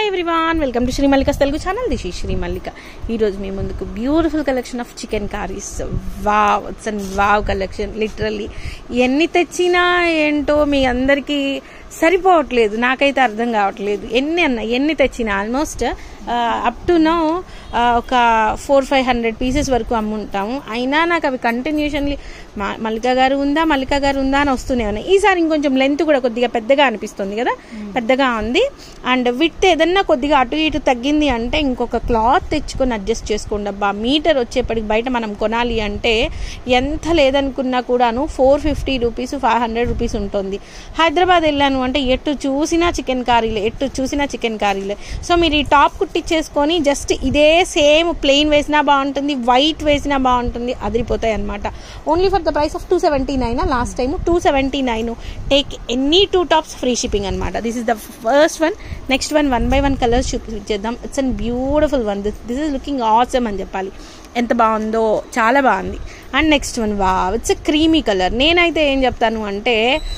hi everyone welcome to Shri Mallika Telugu channel this ఈ శ్రీ మల్లిక ఈరోజు మీ ముందుకు beautiful collection of chikankaris wow it's and wow collection literally ఎన్ని తెచ్చినా ఏంటో మీ అందరికీ సరిపోవట్లేదు నాకైతే అర్థం కావట్లేదు ఎన్ని అన్న ఎన్ని తెచ్చినా ఆల్మోస్ట్ అప్ టు నో ఒక ఫోర్ ఫైవ్ హండ్రెడ్ పీసెస్ వరకు అమ్ముంటాము అయినా నాకు అవి కంటిన్యూషన్లీ మల్లిక గారు ఉందా మల్లిక గారు ఉందా అని వస్తూనే ఉన్నాయి ఈసారి ఇంకొంచెం లెంత్ కూడా కొద్దిగా పెద్దగా అనిపిస్తుంది కదా పెద్దగా ఉంది అండ్ విత్ ఏదన్నా కొద్దిగా అటు ఇటు తగ్గింది అంటే ఇంకొక క్లాత్ తెచ్చుకొని అడ్జస్ట్ చేసుకోండి అబ్బా మీటర్ వచ్చేప్పటికి బయట మనం కొనాలి అంటే ఎంత లేదనుకున్నా కూడాను four fifty rupees five hundred rupees ఉంటుంది హైదరాబాద్ వెళ్ళాను అంటే ఎటు చూసినా చికెన్ కారీలే ఎటు చూసినా చికెన్ కారీలే సో మీరు ఈ టాప్ కుట్టించేసుకొని జస్ట్ ఇదే సేమ్ ప్లెయిన్ వేసినా బాగుంటుంది వైట్ వేసినా బాగుంటుంది అదిరిపోతాయి అనమాట only for the price of two seventy nine last time two seventy nine take any two tops free shipping అనమాట this is the first one next one one by one colours చూపించేద్దాం it's an beautiful one this this is looking awesome అని చెప్పాలి ఎంత బాగుందో చాలా బాగుంది and next one wow it's creamy colour నేనైతే ఏం చెప్తాను అంటే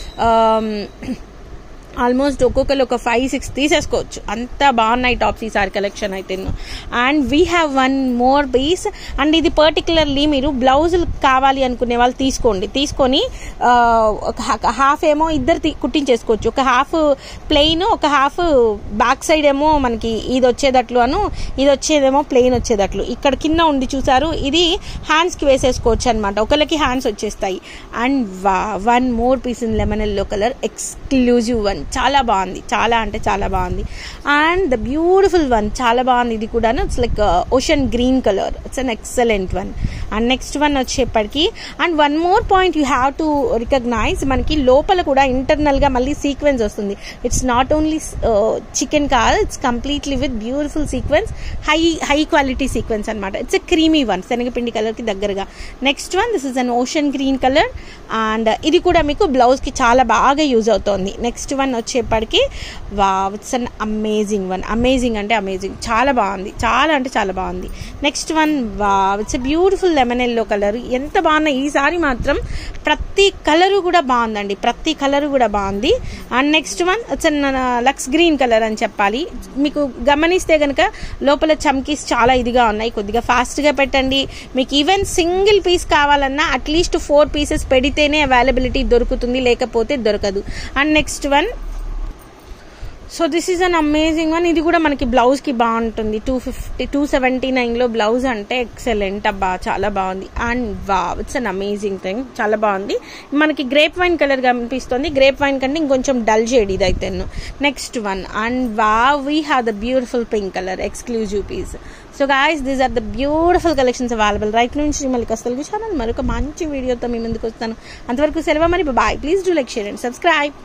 ఆల్మోస్ట్ ఒక్కొక్కరు ఒక ఫైవ్ సిక్స్ తీసేసుకోవచ్చు అంత బాగున్నాయి టాప్స్ ఈసారి కలెక్షన్ అయితే and we have one more piece and ఇది పర్టికులర్లీ మీరు బ్లౌజులు కావాలి అనుకునే వాళ్ళు తీసుకోండి తీసుకొని ఒక హాఫ్ ఏమో ఇద్దరు కుట్టించేసుకోవచ్చు ఒక హాఫ్ ప్లెయిన్ ఒక హాఫ్ బ్యాక్ సైడ్ ఏమో మనకి ఇది వచ్చేటట్లు అను ఇది వచ్చేదేమో ప్లెయిన్ వచ్చేటట్లు ఇక్కడ కింద ఉండి చూసారు ఇది హ్యాండ్స్కి వేసేసుకోవచ్చు అనమాట ఒకరికి హ్యాండ్స్ వచ్చేస్తాయి and wow one more piece in lemon yellow colour exclusive one చాలా బాగుంది చాలా అంటే చాలా బాగుంది అండ్ ద బ్యూటిఫుల్ వన్ చాలా బాగుంది ఇది కూడా it's like ocean green colour it's an excellent one and next one వచ్చేప్పటికి and one more point you have to recognise మనకి లోపల కూడా ఇంటర్నల్గా మళ్ళీ సీక్వెన్స్ వస్తుంది it's not only chikankari it's completely with beautiful sequence high high quality sequence అనమాట it's a creamy one శనగపిండి కలర్కి దగ్గరగా next one this is an ocean green colour and ఇది కూడా మీకు బ్లౌజ్కి చాలా బాగా యూజ్ అవుతుంది నెక్స్ట్ వన్ వచ్చేప్పటికి wow it's an amazing one amazing అంటే అమేజింగ్ చాలా బాగుంది చాలా అంటే చాలా బాగుంది next one wow it's beautiful lemon yellow colour ఎంత బాగున్నాయి ఈసారి మాత్రం ప్రతి కలరు కూడా బాగుందండి ప్రతి కలరు కూడా బాగుంది and next one it's an lux green colour అని చెప్పాలి మీకు గమనిస్తే కనుక లోపల చమ్కీస్ చాలా ఇదిగా ఉన్నాయి కొద్దిగా ఫాస్ట్గా పెట్టండి మీకు ఈవెన్ సింగిల్ పీస్ కావాలన్నా అట్లీస్ట్ ఫోర్ పీసెస్ పెడితేనే అవైలబిలిటీ దొరుకుతుంది లేకపోతే దొరకదు and next one so this is an amazing one ఇది కూడా మనకి బ్లౌజ్కి బాగుంటుంది టూ ఫిఫ్టీ టూ సెవెంటీ నైన్లో బ్లౌజ్ అంటే ఎక్సలెంట్ అబ్బా చాలా బాగుంది అండ్ వా ఇట్స్ అన్ అమేజింగ్ థింగ్ చాలా బాగుంది మనకి గ్రేప్ వైన్ కలర్ కనిపిస్తుంది గ్రేప్ వైన్ కంటే ఇంకొంచెం డల్ షేడ్ ఇది అయితే next one and wow we have the beautiful pink colour exclusive piece so guys these are the beautiful collections available right నుంచి మళ్ళీ తెలుగు ఛానల్ మరొక మంచి వీడియోతో మీ ముందుకు వస్తాను అంతవరకు సెలవు మరి bye please do like share and subscribe